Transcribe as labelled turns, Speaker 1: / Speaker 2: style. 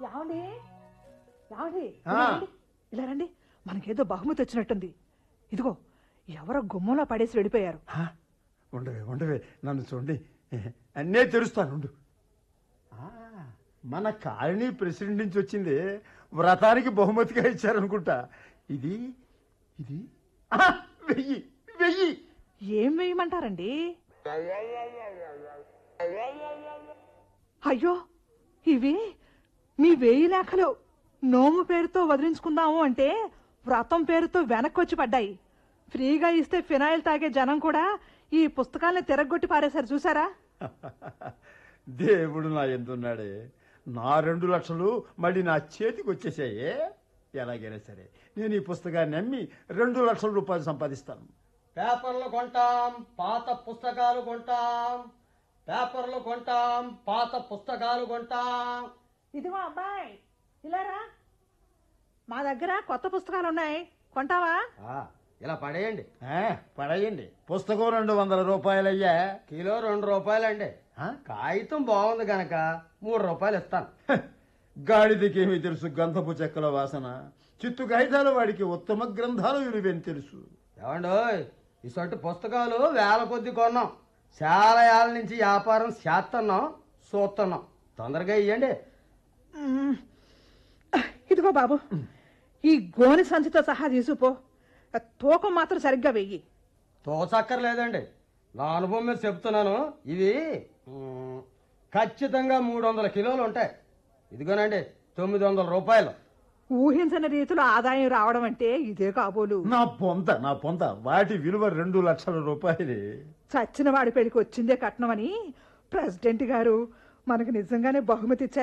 Speaker 1: ఏమండి ఏమండి
Speaker 2: ఆ.
Speaker 1: ఇలా రండి. ఇలా రండి మనకేదో బహుమతి వచ్చినట్టుంది ఇదిగో ఎవరో గుమ్మంలో పడేసి వెళ్ళిపోయారు
Speaker 2: హా? ఉండవే ఉండవే నన్ను చూడండి అన్నే తెరుస్తాను ఉండు ఆ, మన కాలనీ ప్రెసిడెంట్ నుంచి వచ్చింది వ్రతానికి బహుమతిగా ఇచ్చారనుకుంటా ఇది ఇది ఆ, వెయ్యి వెయ్యి
Speaker 1: ఏం వేయమంటారండి అయ్యో ఇవి మీ వేయి లేఖలు నోము పేరుతో వదిలించుకుందాము అంటే వ్రతం పేరుతో వెనక్కి వచ్చి పడ్డాయి ఫ్రీగా ఇస్తే ఫినాయిల్ తాగే జనం కూడా ఈ పుస్తకాల్ని తిరగొట్టి పారేశారు చూసారా
Speaker 2: దేవుడు నా ఎందున్నాడే నా రెండు లక్షలు మళ్ళీ నా చేతికి వచ్చేసాయే ఎలాగైనా సరే నేను ఈ పుస్తకాన్ని అమ్మి రెండు లక్షల రూపాయలు సంపాదిస్తాను
Speaker 3: పేపర్లు కొంటాం పాత పుస్తకాలు కొంటాం పేపర్లు కొంటాం పాత పుస్తకాలు కొంటాం
Speaker 1: ఇదిగో అబ్బాయి ఇలారా మా దగ్గర కొత్త పుస్తకాలు ఉన్నాయి కొంటావా
Speaker 3: ఆ, ఇలా పడేయండి
Speaker 2: ఆ, పడేయండి పుస్తకం రెండు వందల రూపాయలయ్యా
Speaker 3: కిలో రెండు రూపాయలండి
Speaker 2: ఆ?
Speaker 3: కాగితం బాగుంది గనక మూడు రూపాయలు ఇస్తాను
Speaker 2: హ, గాడిదకేమీ తెలుసు గంధపు చెక్కల వాసన చిత్తు కాగితాలు వాడికి ఉత్తమ గ్రంథాలు విలువేని తెలుసు
Speaker 3: ఏమండోయ్ ఇసొంటి పుస్తకాలు వేల కొద్ది కొన్నాం చాలా ఏళ్ళ నుంచి వ్యాపారం చేస్తున్నాం చూస్తున్నాం తొందరగా ఇయ్యండి
Speaker 1: మ్మ్. ఇదిగో బాబు ఈ గోని సంచితో సహా తీసుకుపో తూకం మాత్రం సరిగ్గా వెయ్యి
Speaker 3: తోచక్కర్లేదండి నా అనుభవం మీద చెప్తున్నాను ఇవి మ్, ఖచ్చితంగా మూడు వందల కిలోలు ఉంటాయి ఇదిగోనండి తొమ్మిది వందల రూపాయలు
Speaker 1: ఊహించని రీతిలో ఆదాయం రావడం అంటే ఇదే కాబోలు
Speaker 2: నా పొంత నా పొంత వాటి విలువ రెండు లక్షల రూపాయలే
Speaker 1: చచ్చిన వాడి పెళ్లికి వచ్చిందే కట్నం అని ప్రెసిడెంట్ గారు మనకు నిజంగానే బహుమతి ఇచ్చారు